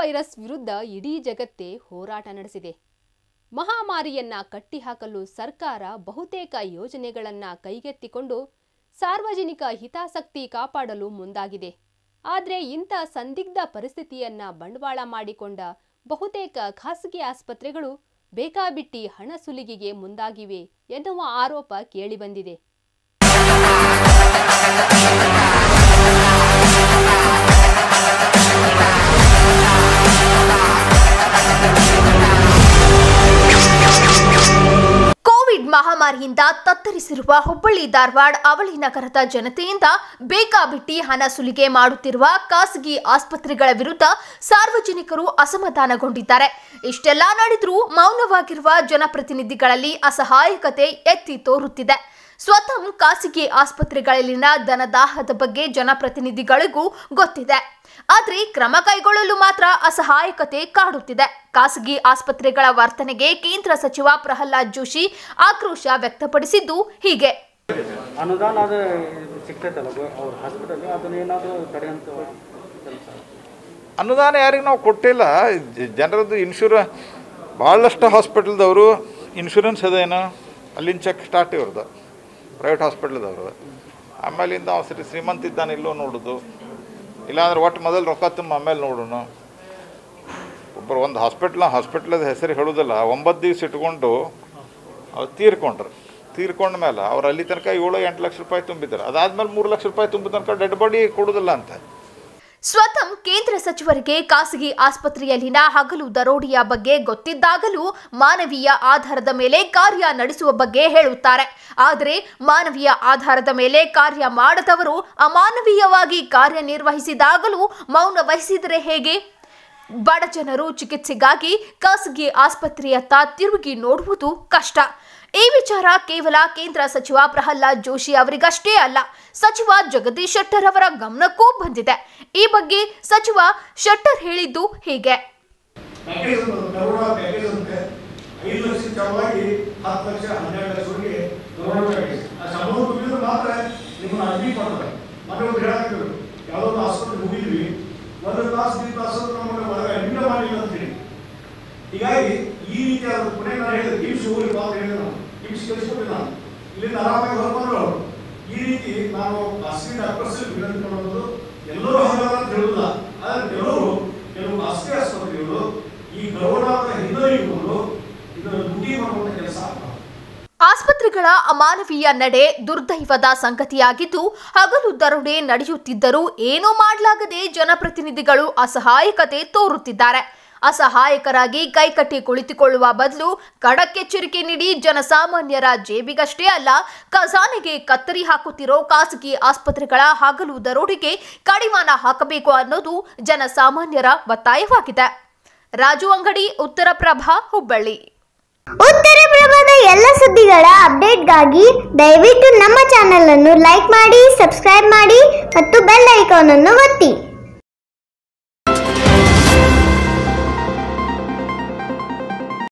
virus ವಿರುದ್ಧ ಇಡೀ ಜಗತ್ತೇ ಹೋರಾಟ ನಡೆಸಿದೆ ಮಹಾಮಾರಿಯನ್ನ ಕಟ್ಟಿಹಾಕಲು ಸರ್ಕಾರ ಬಹುತೇಕ ಯೋಜನೆಗಳನ್ನ ಕೈಗೆತ್ತಿಕೊಂಡು ಸಾರ್ವಜನಿಕ ಹಿತಾಸಕ್ತಿ ಕಾಪಾಡಲು ಮುಂದಾಗಿದೆ ಆದರೆ ಇಂಥ ಸಂದಿಗ್ಧ ಪರಿಸ್ಥಿತಿಯನ್ನ ಬಂಡವಾಳ ಮಾಡಿಕೊಂಡ ಬಹುತೇಕ ಖಾಸಗಿ ಆಸ್ಪತ್ರೆಗಳು ಬೇಕಾಬಿಟ್ಟಿ ಹಣ ಸುಲಿಗೆಗೆ ಮುಂದಾಗಿವೆ ಎನ್ನುವ ಆರೋಪ ಕೇಳಿಬಂದಿದೆ ಕೋವಿಡ್ ಮಹಾಮಾರಿಯಿಂದ ತತ್ತರಿಸಿರುವ ಹುಬ್ಬಳ್ಳಿ ಧಾರವಾಡ ಅವಳಿ ನಗರದ ಜನತೆಯಿಂದ ಬೇಕಾಬಿಟ್ಟಿ ಹಣ ಸುಲಿಗೆ ಮಾಡುತ್ತಿರುವ ಖಾಸಗಿ ಆಸ್ಪತ್ರೆಗಳ ವಿರುದ್ಧ ಸಾರ್ವಜನಿಕರು ಅಸಮಾಧಾನಗೊಂಡಿದ್ದಾರೆ ಇಷ್ಟೆಲ್ಲ ನಡೆದರೂ ಮೌನವಾಗಿರುವ ಜನಪ್ರತಿನಿಧಿಗಳಲ್ಲಿ ಅಸಹಾಯಕತೆ ಎತ್ತಿ ತೋರುತ್ತಿದೆ ಸ್ವತಃ ಖಾಸಗಿ ಆಸ್ಪತ್ರೆಗಳಲ್ಲಿನ ಧನದಾಹದ ಬಗ್ಗೆ ಜನಪ್ರತಿನಿಧಿಗಳಿಗೂ ಗೊತ್ತಿದೆ ಆದರೆ ಕ್ರಮ ಕೈಗೊಳ್ಳಲು ಮಾತ್ರ ಅಸಹಾಯಕತೆ ಕಾಡುತ್ತಿದೆ ಖಾಸಗಿ ಆಸ್ಪತ್ರೆಗಳ ವರ್ತನೆಗೆ ಕೇಂದ್ರ ಸಚಿವ ಪ್ರಹ್ಲಾದ್ ಜೋಶಿ ಆಕ್ರೋಶ ವ್ಯಕ್ತಪಡಿಸಿದ್ದು ಹೀಗೆ ಅನುದಾನ ಅದು ಸಿಗ್ತೈತಲ್ಲ ಗೋ- ಅವ್ರ ಹಾಸ್ಪಿಟಲ್ ಅದನ್ನೇನಾದರೂ ತಡೆಯಂತ ಕೆಲಸ ಅನುದಾನ ಯಾರಿಗೆ ನಾವು ಕೊಟ್ಟಿಲ್ಲ ಜ- ಜನರದ್ದು ಇನ್ಶೂರ ಭಾಳಷ್ಟು ಹಾಸ್ಪಿಟಲ್ದವರು ಇನ್ಶೂರೆನ್ಸ್ ಅದೇನು ಅಲ್ಲಿಂದ ಚೆಕ್ ಸ್ಟಾರ್ಟ್ ಇವ್ರದ್ದು ಪ್ರೈವೇಟ್ ಹಾಸ್ಪಿಟಲ್ದವ್ರು ಆಮೇಲಿಂದ ಅವ್ನು ಸರಿ ಶ್ರೀಮಂತ ಇದ್ದಾನೆ ಇಲ್ಲೋ ನೋಡೋದು ಇಲ್ಲಾಂದ್ರೆ ಒಟ್ಟು ಮೊದಲು ರೊಕ್ಕ ತುಂಬ ಆಮೇಲೆ ನೋಡೋಣ ಒಬ್ಬರು ಒಂದು ಹಾಸ್ಪಿಟ್ಲ ಹಾಸ್ಪಿಟ್ಲದ ಹೆಸರು ಹೇಳೋದಿಲ್ಲ ಒಂಬತ್ತು ದಿವ್ಸ ಇಟ್ಕೊಂಡು ಅವ್ರು ತೀರ್ಕೊಂಡ್ರು ತೀರ್ಕೊಂಡ ಮೇಲೆ ಅವ್ರು ಅಲ್ಲಿ ತನಕ ಏಳು ಎಂಟು ಲಕ್ಷ ರೂಪಾಯಿ ತುಂಬಿದ್ರು ಅದಾದ್ಮೇಲೆ ಮೂರು ಲಕ್ಷ ರೂಪಾಯಿ ತುಂಬಿದ ತನಕ ಡೆಡ್ ಬಾಡಿ ಕೊಡೋದಿಲ್ಲ ಅಂತ ಸ್ವತಃ ಕೇಂದ್ರ ಸಚಿವರಿಗೆ ಖಾಸಗಿ ಆಸ್ಪತ್ರೆಯಲ್ಲಿನ ಹಗಲು ದರೋಡೆಯ ಬಗ್ಗೆ ಗೊತ್ತಿದ್ದಾಗಲೂ ಮಾನವೀಯ ಆಧಾರದ ಮೇಲೆ ಕಾರ್ಯ ನಡೆಸುವ ಬಗ್ಗೆ ಹೇಳುತ್ತಾರೆ ಆದರೆ ಮಾನವೀಯ ಆಧಾರದ ಮೇಲೆ ಕಾರ್ಯ ಮಾಡದವರು ಅಮಾನವೀಯವಾಗಿ ಕಾರ್ಯನಿರ್ವಹಿಸಿದಾಗಲೂ ಮೌನ ವಹಿಸಿದರೆ ಹೇಗೆ ಬಡ ಜನರು ಚಿಕಿತ್ಸೆಗಾಗಿ ಖಾಸಗಿ ಆಸ್ಪತ್ರೆಯತ್ತ ತಿರುಗಿ ನೋಡುವುದು ಕಷ್ಟ ಈ ವಿಚಾರ ಕೇವಲ ಕೇಂದ್ರ ಸಚಿವ ಪ್ರಹ್ಲಾದ್ ಜೋಶಿ ಅವರಿಗಷ್ಟೇ ಅಲ್ಲ ಸಚಿವ ಜಗದೀಶ್ ಶೆಟ್ಟರ್ ಅವರ ಗಮನಕ್ಕೂ ಬಂದಿದೆ ಈ ಬಗ್ಗೆ ಸಚಿವ ಶೆಟ್ಟರ್ ಹೇಳಿದ್ದು ಹೀಗೆ ಪ್ಯಾಕೇಜ್ ಒಂದು ದರೋಡ ಪ್ಯಾಕೇಜ್ ಅಂತೆ ಐದು ಲಕ್ಷ ಚಾವಾಗಿ ಹತ್ತು ಲಕ್ಷ ಹನ್ನೆರಡು ಲಕ್ಷವರೆಗೆ ದರೋಡ ಪ್ಯಾಕೇಜ್ ಆ ಸಂಬಳ ಮುಗಿದ್ರೆ ಮಾತ್ರ ನಿಮ್ಮನ್ನ ಅಡ್ಮಿಟ್ ಮಾಡ್ತಾರೆ ಮೊನ್ನೆ ಒಂದು ಹೇಳಾಕಿದ್ರು ಯಾವುದೋ ಒಂದು ಆಸ್ಪತ್ರೆ ಹೋಗಿದ್ವಿ ಒಂದು ತಾಸು ಎರಡು ತಾಸು ನಮ್ಮನ್ನ ಒಳಗೆ ಅಡ್ಮಿಟ್ ಮಾಡಿಲ್ಲ ಅಂತೇಳಿ ಹೀಗಾಗಿ ಈ ರೀತಿಯಾದ ಪುಣೆ ನಾನು ಹೇಳಿದೆ ಕಿಮ್ಸ್ ಹೋಗಿ ಬಾ ಅಂತ ಹೇಳಿದೆ ನಾನು ಕಿಮ್ಸ್ ಕಳಿಸ್ಕೊಟ್ಟೆ ನಾನು ಇಲ್ಲಿಂದ ಆರಾಮಾಗಿ ಹೊರಬಂದ್ರು ಅವರು ಈ ರೀತಿ ನಾವು ಖಾಸಗಿ ಡಾಕ್ಟರ್ಸ್ ವಿನಂತಿ ಮಾಡೋದು ಎಲ್ಲರೂ ಹಾಗಲ್ಲ ಅಂತ ಹೇಳುವುದಿಲ್ಲ ಆದರೆ ಕೆಲವರು ಕೆಲವು ಖಾಸಗಿ ಆಸ್ಪತ್ರೆಗಳು ಈ ಗೌರವದ ಹಿನ್ನೆಲೆ ಇಟ್ಕೊಂಡು ಇದರ ದುಡ್ಡಿ ಮಾಡುವಂತ ಕೆಲಸ ಆಗ್ತದೆ ಆಸ್ಪತ್ರೆಗಳ ಅಮಾನವೀಯ ನಡೆ ದುರ್ದೈವದ ಸಂಗತಿಯಾಗಿದ್ದು ಹಗಲು ದರೋಡೆ ನಡೆಯುತ್ತಿದ್ದರೂ ಏನೂ ಮಾಡಲಾಗದೆ ಜನಪ್ರತಿನಿಧಿಗಳು ಅಸಹಾಯಕತೆ ತೋರುತ್ತಿದ್ದಾರೆ ಅಸಹಾಯಕರಾಗಿ ಕೈಕಟ್ಟಿ ಕುಳಿತುಕೊಳ್ಳುವ ಬದಲು ಖಡಕ್ ಎಚ್ಚರಿಕೆ ನೀಡಿ ಜನಸಾಮಾನ್ಯರ ಜೇಬಿಗಷ್ಟೇ ಅಲ್ಲ ಖಜಾನೆಗೆ ಕತ್ತರಿ ಹಾಕುತ್ತಿರೋ ಖಾಸಗಿ ಆಸ್ಪತ್ರೆಗಳ ಹಗಲು ದರೋಡೆಗೆ ಕಡಿವಾಣ ಹಾಕಬೇಕು ಅನ್ನೋದು ಜನಸಾಮಾನ್ಯರ ಒತ್ತಾಯವಾಗಿದೆ ರಾಜು ಅಂಗಡಿ ಉತ್ತರ ಪ್ರಭಾ ಹುಬ್ಬಳ್ಳಿ ಉತ್ತರ ಪ್ರಭದ ಎಲ್ಲ ಸುದ್ದಿಗಳ ಅಪ್ಡೇಟ್ಗಾಗಿ ದಯವಿಟ್ಟು ನಮ್ಮ ಚಾನೆಲ್ ಅನ್ನು ಲೈಕ್ ಮಾಡಿ ಸಬ್ಸ್ಕ್ರೈಬ್ ಮಾಡಿ ಮತ್ತು ಬೆಲ್ ಐಕಾನ್ ಅನ್ನು ಒತ್ತಿ